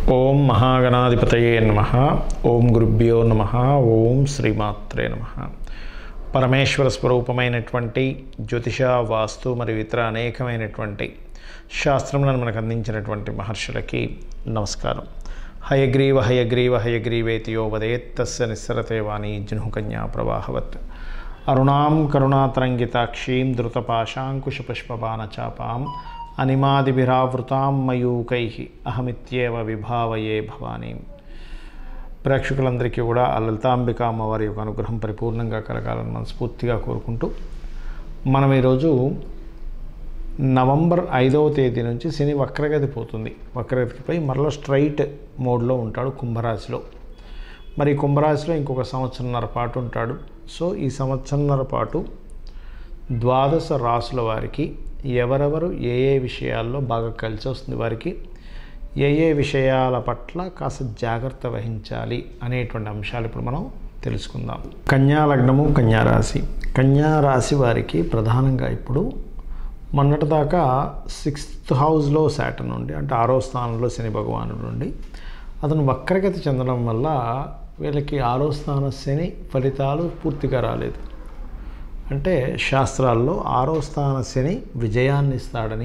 ఓం మహాగణాధిపతయే నమ ఓం గురుభ్యో నమ ఓం శ్రీమాత్రే నమ పరమేశ్వర స్వరూపమైనటువంటి జ్యోతిష వాస్తు మరియు ఇతర అనేకమైనటువంటి శాస్త్రములను మనకు అందించినటువంటి మహర్షులకి నమస్కారం హయగ్రీవ హయగ్రీవ హయగ్రీవేతి యో వదేత్తస్య నిస్సరతే వాణి జునుకన్యా ప్రవాహవత్ అరుణాం కరుణాతరంగితాక్షీం ధృతపాశాంకుశపుష్పబాణచాపాం అనిమాదిభిరావృతాం మయూకై అహమిత్యేవ విభావయే భవానీం ప్రేక్షకులందరికీ కూడా ఆ లలితాంబిక అమ్మవారి యొక్క అనుగ్రహం పరిపూర్ణంగా కలగాలని మనస్ఫూర్తిగా కోరుకుంటూ మనం ఈరోజు నవంబర్ ఐదవ తేదీ నుంచి శని వక్రగతి పోతుంది వక్రగతిపై మరలా స్ట్రైట్ మోడ్లో ఉంటాడు కుంభరాశిలో మరి కుంభరాశిలో ఇంకొక సంవత్సరంన్నర పాటు ఉంటాడు సో ఈ సంవత్సరంన్నర పాటు ద్వాదశ రాసుల వారికి ఎవరెవరు ఏ ఏ విషయాల్లో బాగా కలిసి వస్తుంది వారికి ఏ ఏ విషయాల పట్ల కాస్త జాగ్రత్త వహించాలి అనేటువంటి అంశాలు ఇప్పుడు మనం తెలుసుకుందాం కన్యా లగ్నము కన్యా రాశి కన్యా రాశి వారికి ప్రధానంగా ఇప్పుడు మొన్నటిదాకా సిక్స్త్ హౌస్లో శాటన్ నుండి అంటే ఆరో స్థానంలో శని భగవానుడు నుండి అతను వక్రగతి చెందడం వల్ల వీళ్ళకి ఆరో స్థాన శని ఫలితాలు పూర్తిగా రాలేదు అంటే శాస్త్రాల్లో ఆరో స్థాన శని విజయాన్ని ఇస్తాడని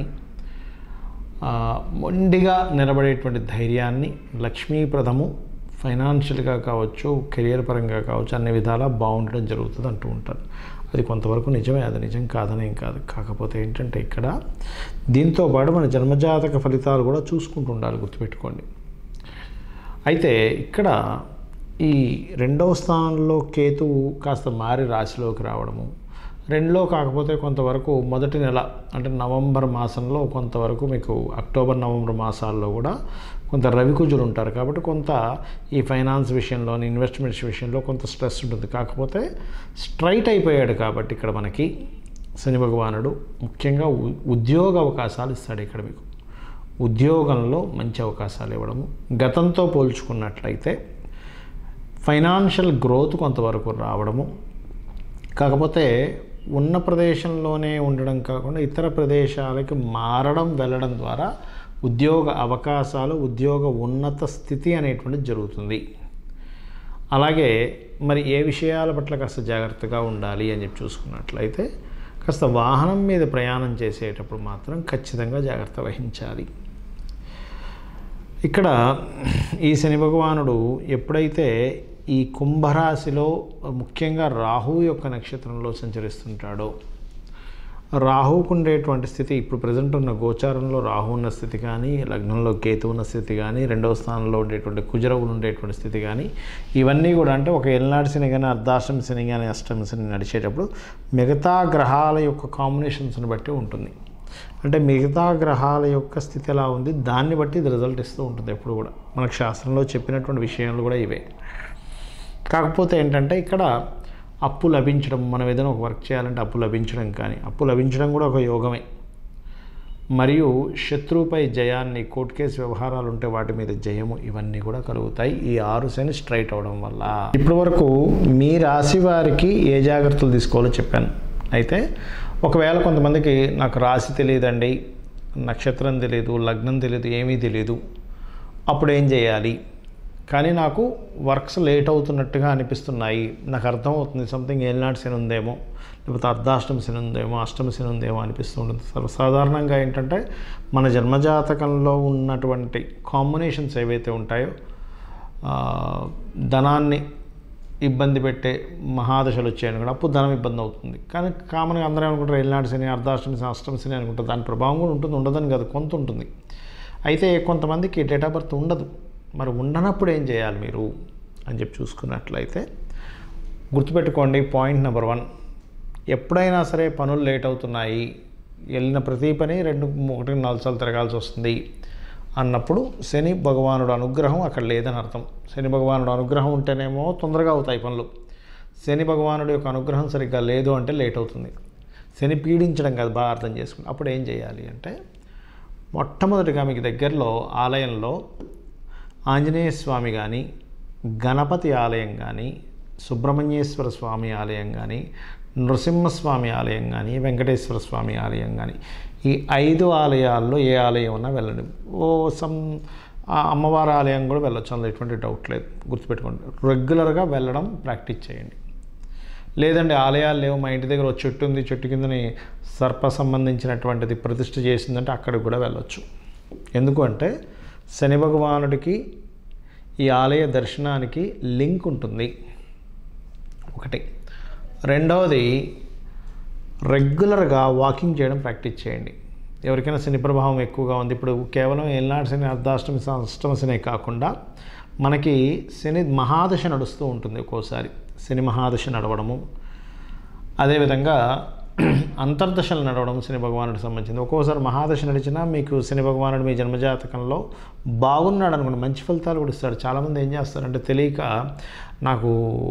మొండిగా నిలబడేటువంటి ధైర్యాన్ని లక్ష్మీప్రదము ఫైనాన్షియల్గా కావచ్చు కెరియర్ పరంగా కావచ్చు అన్ని విధాలా బాగుండడం జరుగుతుంది అంటూ ఉంటారు అది కొంతవరకు నిజమే అది నిజం కాదనేం కాదు కాకపోతే ఏంటంటే ఇక్కడ దీంతో పాటు మన జన్మజాతక ఫలితాలు కూడా చూసుకుంటూ ఉండాలి గుర్తుపెట్టుకోండి అయితే ఇక్కడ ఈ రెండవ స్థానంలో కేతువు కాస్త మారి రాశిలోకి రావడము రెండులో కాకపోతే కొంతవరకు మొదటి నెల అంటే నవంబర్ మాసంలో కొంతవరకు మీకు అక్టోబర్ నవంబర్ మాసాల్లో కూడా కొంత రవికుజులు ఉంటారు కాబట్టి కొంత ఈ ఫైనాన్స్ విషయంలో ఇన్వెస్ట్మెంట్స్ విషయంలో కొంత స్ట్రెస్ ఉంటుంది కాకపోతే స్ట్రైట్ అయిపోయాడు కాబట్టి ఇక్కడ మనకి శని భగవానుడు ముఖ్యంగా ఉద్యోగ అవకాశాలు ఇస్తాడు ఇక్కడ మీకు ఉద్యోగంలో మంచి అవకాశాలు ఇవ్వడము గతంతో పోల్చుకున్నట్లయితే ఫైనాన్షియల్ గ్రోత్ కొంతవరకు రావడము కాకపోతే ఉన్న ప్రదేశంలోనే ఉండడం కాకుండా ఇతర ప్రదేశాలకి మారడం వెళ్ళడం ద్వారా ఉద్యోగ అవకాశాలు ఉద్యోగ ఉన్నత స్థితి అనేటువంటిది జరుగుతుంది అలాగే మరి ఏ విషయాల పట్ల కాస్త జాగ్రత్తగా ఉండాలి అని చెప్పి చూసుకున్నట్లయితే కాస్త వాహనం మీద ప్రయాణం చేసేటప్పుడు మాత్రం ఖచ్చితంగా జాగ్రత్త వహించాలి ఇక్కడ ఈ శని భగవానుడు ఎప్పుడైతే ఈ కుంభరాశిలో ముఖ్యంగా రాహు యొక్క నక్షత్రంలో సంచరిస్తుంటాడో రాహుకు ఉండేటువంటి స్థితి ఇప్పుడు ప్రజెంట్ ఉన్న గోచారంలో రాహు ఉన్న స్థితి కానీ లగ్నంలో కేతు ఉన్న స్థితి కానీ రెండవ స్థానంలో ఉండేటువంటి కుజరవులు ఉండేటువంటి స్థితి కానీ ఇవన్నీ కూడా అంటే ఒక ఎల్నాడు శని కానీ అర్ధాష్టమి శని కానీ అష్టమి శని నడిచేటప్పుడు మిగతా గ్రహాల యొక్క కాంబినేషన్స్ని బట్టి ఉంటుంది అంటే మిగతా గ్రహాల యొక్క స్థితి ఎలా ఉంది దాన్ని బట్టి ఇది రిజల్ట్ ఇస్తూ ఉంటుంది ఎప్పుడు కూడా మనకు శాస్త్రంలో చెప్పినటువంటి విషయాలు కూడా ఇవే కాకపోతే ఏంటంటే ఇక్కడ అప్పు లభించడం మనం ఏదైనా ఒక వర్క్ చేయాలంటే అప్పు లభించడం కానీ అప్పు లభించడం కూడా ఒక యోగమే మరియు శత్రువుపై జయాన్ని కోర్టు కేసు వ్యవహారాలు ఉంటే వాటి మీద జయము ఇవన్నీ కూడా కలుగుతాయి ఈ ఆరు శని స్ట్రైట్ అవడం వల్ల ఇప్పటి వరకు మీ రాశి వారికి ఏ జాగ్రత్తలు తీసుకోవాలో చెప్పాను అయితే ఒకవేళ కొంతమందికి నాకు రాశి తెలియదండి నక్షత్రం తెలియదు లగ్నం తెలియదు ఏమీ తెలియదు అప్పుడు ఏం చేయాలి కానీ నాకు వర్క్స్ లేట్ అవుతున్నట్టుగా అనిపిస్తున్నాయి నాకు అర్థమవుతుంది సంథింగ్ ఏలినాటి శని ఉందేమో లేకపోతే అర్ధాష్టమి శని ఉందేమో అష్టమి శని ఉందేమో అనిపిస్తూ ఉంటుంది సర్వసాధారణంగా ఏంటంటే మన జన్మజాతకంలో ఉన్నటువంటి కాంబినేషన్స్ ఏవైతే ఉంటాయో ధనాన్ని ఇబ్బంది పెట్టే మహాదశలు వచ్చాయని కూడా అప్పుడు ధనం ఇబ్బంది అవుతుంది కానీ కామన్గా అందరూ అనుకుంటారు ఏలినాటి శని అర్ధాష్టమి శని అష్టమి శని అనుకుంటారు దాని ప్రభావం కూడా ఉంటుంది ఉండదని కాదు కొంత ఉంటుంది అయితే కొంతమందికి డేట్ ఆఫ్ బర్త్ ఉండదు మరి ఉండనప్పుడు ఏం చేయాలి మీరు అని చెప్పి చూసుకున్నట్లయితే గుర్తుపెట్టుకోండి పాయింట్ నెంబర్ వన్ ఎప్పుడైనా సరే పనులు లేట్ అవుతున్నాయి వెళ్ళిన ప్రతి పని రెండు ఒకటి నాలుగు సార్లు తిరగాల్సి వస్తుంది అన్నప్పుడు శని భగవానుడు అనుగ్రహం అక్కడ లేదని అర్థం శని భగవానుడు అనుగ్రహం ఉంటేనేమో తొందరగా అవుతాయి పనులు శని భగవానుడు యొక్క అనుగ్రహం సరిగ్గా లేదు అంటే లేట్ అవుతుంది శని పీడించడం కాదు బాగా అర్థం చేసుకుని అప్పుడు ఏం చేయాలి అంటే మొట్టమొదటిగా మీకు దగ్గరలో ఆలయంలో ఆంజనేయ స్వామి కానీ గణపతి ఆలయం కానీ సుబ్రహ్మణ్యేశ్వర స్వామి ఆలయం కానీ నృసింహస్వామి ఆలయం కానీ వెంకటేశ్వర స్వామి ఆలయం కానీ ఈ ఐదు ఆలయాల్లో ఏ ఆలయం ఉన్నా వెళ్ళండి ఓ సమ్ ఆ అమ్మవారి ఆలయం కూడా వెళ్ళొచ్చు అందులో ఎటువంటి డౌట్ లేదు గుర్తుపెట్టుకోండి రెగ్యులర్గా వెళ్ళడం ప్రాక్టీస్ చేయండి లేదండి ఆలయాలు లేవు మా ఇంటి దగ్గర ఒక చెట్టు ఉంది చెట్టు కిందని సర్ప సంబంధించినటువంటిది ప్రతిష్ఠ చేసిందంటే అక్కడికి కూడా వెళ్ళొచ్చు ఎందుకు అంటే శని భగవానుడికి ఈ ఆలయ దర్శనానికి లింక్ ఉంటుంది ఒకటి రెండవది రెగ్యులర్గా వాకింగ్ చేయడం ప్రాక్టీస్ చేయండి ఎవరికైనా శని ప్రభావం ఎక్కువగా ఉంది ఇప్పుడు కేవలం ఏళ్ళనాడు శని అర్ధాష్టమి శ- అష్టమ శని కాకుండా మనకి శని మహాదశ నడుస్తూ ఉంటుంది ఒక్కోసారి శని మహాదశ నడవడము అదేవిధంగా అంతర్దశలు నడవడం శని భగవానుడికి సంబంధించింది ఒక్కోసారి మహాదశ నడిచినా మీకు శని భగవానుడు మీ జన్మజాతకంలో బాగున్నాడు అనుకోండి మంచి ఫలితాలు కూడా ఇస్తాడు చాలామంది ఏం చేస్తారంటే తెలియక నాకు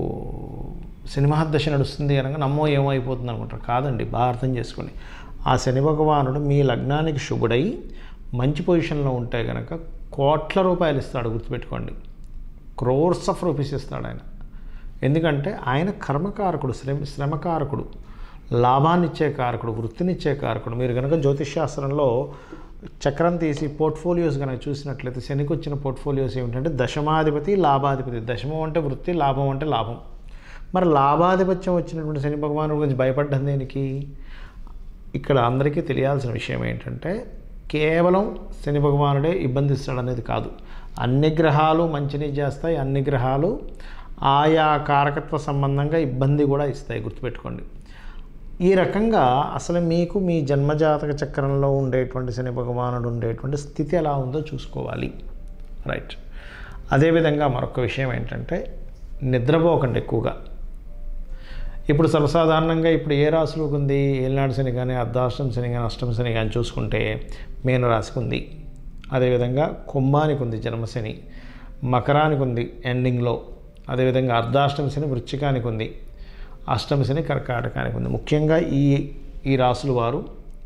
శని మహాదశ నడుస్తుంది అనగా నమ్మో ఏమో అయిపోతుంది అనుకుంటారు కాదండి బాగా అర్థం చేసుకోండి ఆ శని భగవానుడు మీ లగ్నానికి శుభుడై మంచి పొజిషన్లో ఉంటే కనుక కోట్ల రూపాయలు ఇస్తాడు గుర్తుపెట్టుకోండి క్రోర్స్ ఆఫ్ రూపీస్ ఇస్తాడు ఆయన ఎందుకంటే ఆయన కర్మకారకుడు శ్రమ శ్రమకారకుడు లాభాన్నిచ్చే కారకుడు వృత్తినిచ్చే కారకుడు మీరు కనుక జ్యోతిష్ శాస్త్రంలో చక్రం తీసి పోర్ట్ఫోలియోస్ కనుక చూసినట్లయితే శనికి వచ్చిన పోర్ట్ఫోలియోస్ ఏమిటంటే దశమాధిపతి లాభాధిపతి దశమం అంటే వృత్తి లాభం అంటే లాభం మరి లాభాధిపత్యం వచ్చినటువంటి శని భగవాను గురించి భయపడ్డం దేనికి ఇక్కడ అందరికీ తెలియాల్సిన విషయం ఏంటంటే కేవలం శని భగవానుడే ఇబ్బందిస్తాడు అనేది కాదు అన్ని గ్రహాలు మంచిని చేస్తాయి అన్ని గ్రహాలు ఆయా కారకత్వ సంబంధంగా ఇబ్బంది కూడా ఇస్తాయి గుర్తుపెట్టుకోండి ఈ రకంగా అసలు మీకు మీ జన్మజాతక చక్రంలో ఉండేటువంటి శని భగవానుడు ఉండేటువంటి స్థితి ఎలా ఉందో చూసుకోవాలి రైట్ అదేవిధంగా మరొక విషయం ఏంటంటే నిద్రపోకండి ఎక్కువగా ఇప్పుడు సర్వసాధారణంగా ఇప్పుడు ఏ రాశిలోకి ఉంది ఏలినాడు శని కానీ అర్ధాష్టం శని కానీ అష్టమ శని కానీ చూసుకుంటే మీన రాశికి ఉంది అదేవిధంగా కుంభానికి ఉంది జన్మశని మకరానికి ఉంది ఎండింగ్లో అదేవిధంగా అర్ధాష్టమ శని వృశ్చికానికి ఉంది అష్టమ శని కర్కాటకానికి ఉంది ముఖ్యంగా ఈ ఈ రాసుల వారు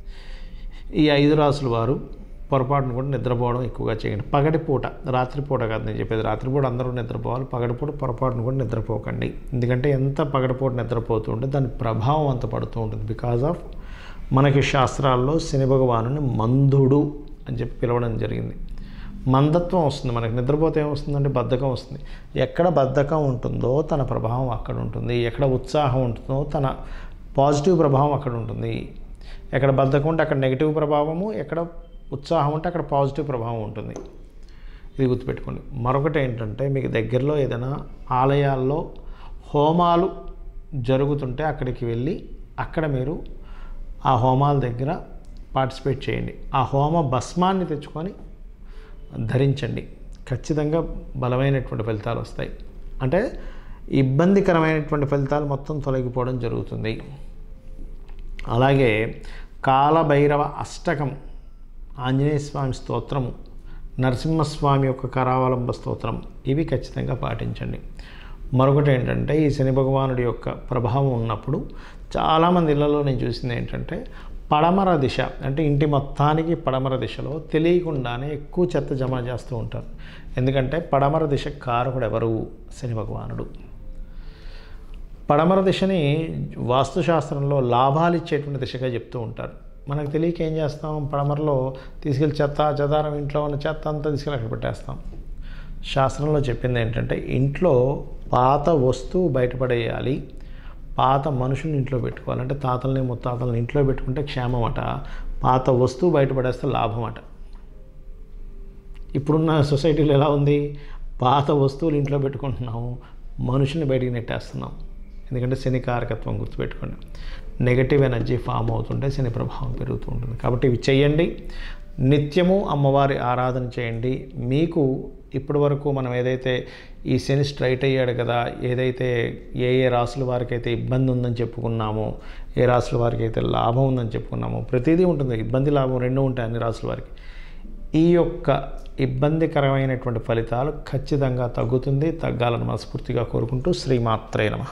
ఈ ఐదు రాసుల వారు పొరపాటును కూడా నిద్రపోవడం ఎక్కువగా చేయండి పగటిపూట రాత్రిపూట కాదు నేను చెప్పేది రాత్రిపూట అందరూ నిద్రపోవాలి పగటిపూట పొరపాటును కూడా నిద్రపోకండి ఎందుకంటే ఎంత పగటిపూట నిద్రపోతూ ఉంటే దాని ప్రభావం అంత పడుతూ ఉంటుంది బికాజ్ ఆఫ్ మనకి శాస్త్రాల్లో శని భగవాను మందుడు అని చెప్పి పిలవడం జరిగింది మందత్వం వస్తుంది మనకి నిద్రపోతే ఏమొస్తుందంటే బద్ధకం వస్తుంది ఎక్కడ బద్ధకం ఉంటుందో తన ప్రభావం అక్కడ ఉంటుంది ఎక్కడ ఉత్సాహం ఉంటుందో తన పాజిటివ్ ప్రభావం అక్కడ ఉంటుంది ఎక్కడ బద్ధకం ఉంటే అక్కడ నెగిటివ్ ప్రభావము ఎక్కడ ఉత్సాహం ఉంటే అక్కడ పాజిటివ్ ప్రభావం ఉంటుంది ఇది గుర్తుపెట్టుకోండి మరొకటి ఏంటంటే మీకు దగ్గరలో ఏదైనా ఆలయాల్లో హోమాలు జరుగుతుంటే అక్కడికి వెళ్ళి అక్కడ మీరు ఆ హోమాల దగ్గర పార్టిసిపేట్ చేయండి ఆ హోమ భస్మాన్ని తెచ్చుకొని ధరించండి ఖచ్చితంగా బలమైనటువంటి ఫలితాలు వస్తాయి అంటే ఇబ్బందికరమైనటువంటి ఫలితాలు మొత్తం తొలగిపోవడం జరుగుతుంది అలాగే కాలభైరవ అష్టకం ఆంజనేయ స్వామి స్తోత్రము నరసింహస్వామి యొక్క కరావలంబ స్తోత్రం ఇవి ఖచ్చితంగా పాటించండి మరొకటి ఏంటంటే ఈ శని భగవానుడి యొక్క ప్రభావం ఉన్నప్పుడు చాలామంది ఇళ్లలో నేను చూసింది ఏంటంటే పడమర దిశ అంటే ఇంటి మొత్తానికి పడమర దిశలో తెలియకుండానే ఎక్కువ చెత్త జమ చేస్తూ ఉంటారు ఎందుకంటే పడమర దిశ కారకుడు ఎవరు శని భగవానుడు పడమర దిశని వాస్తుశాస్త్రంలో లాభాలు ఇచ్చేటువంటి దిశగా చెప్తూ ఉంటారు మనకు తెలియక ఏం చేస్తాం పడమరలో తీసుకెళ్ళి చెత్త చెదారం ఇంట్లో ఉన్న చెత్త అంతా తీసుకెళ్ళి అక్కడ పెట్టేస్తాం శాస్త్రంలో చెప్పింది ఏంటంటే ఇంట్లో పాత వస్తువు బయటపడేయాలి పాత మనుషుల్ని ఇంట్లో పెట్టుకోవాలి అంటే తాతల్ని ముత్తాతల్ని ఇంట్లో పెట్టుకుంటే క్షేమం అట పాత వస్తువు బయటపడేస్తే లాభం అట ఇప్పుడున్న సొసైటీలో ఎలా ఉంది పాత వస్తువులు ఇంట్లో పెట్టుకుంటున్నాము మనుషుల్ని బయటికి నెట్టేస్తున్నాం ఎందుకంటే శని కారకత్వం గుర్తుపెట్టుకోండి నెగటివ్ ఎనర్జీ ఫామ్ అవుతుంటే శని ప్రభావం పెరుగుతూ ఉంటుంది కాబట్టి ఇవి చేయండి నిత్యము అమ్మవారి ఆరాధన చేయండి మీకు ఇప్పటి వరకు మనం ఏదైతే ఈ శని స్ట్రైట్ అయ్యాడు కదా ఏదైతే ఏ ఏ రాసుల వారికి అయితే ఇబ్బంది ఉందని చెప్పుకున్నామో ఏ రాసుల వారికి అయితే లాభం ఉందని చెప్పుకున్నామో ప్రతిదీ ఉంటుంది ఇబ్బంది లాభం రెండు ఉంటాయి అన్ని రాసుల వారికి ఈ యొక్క ఇబ్బందికరమైనటువంటి ఫలితాలు ఖచ్చితంగా తగ్గుతుంది తగ్గాలని మనస్ఫూర్తిగా కోరుకుంటూ శ్రీమాత్రే నమ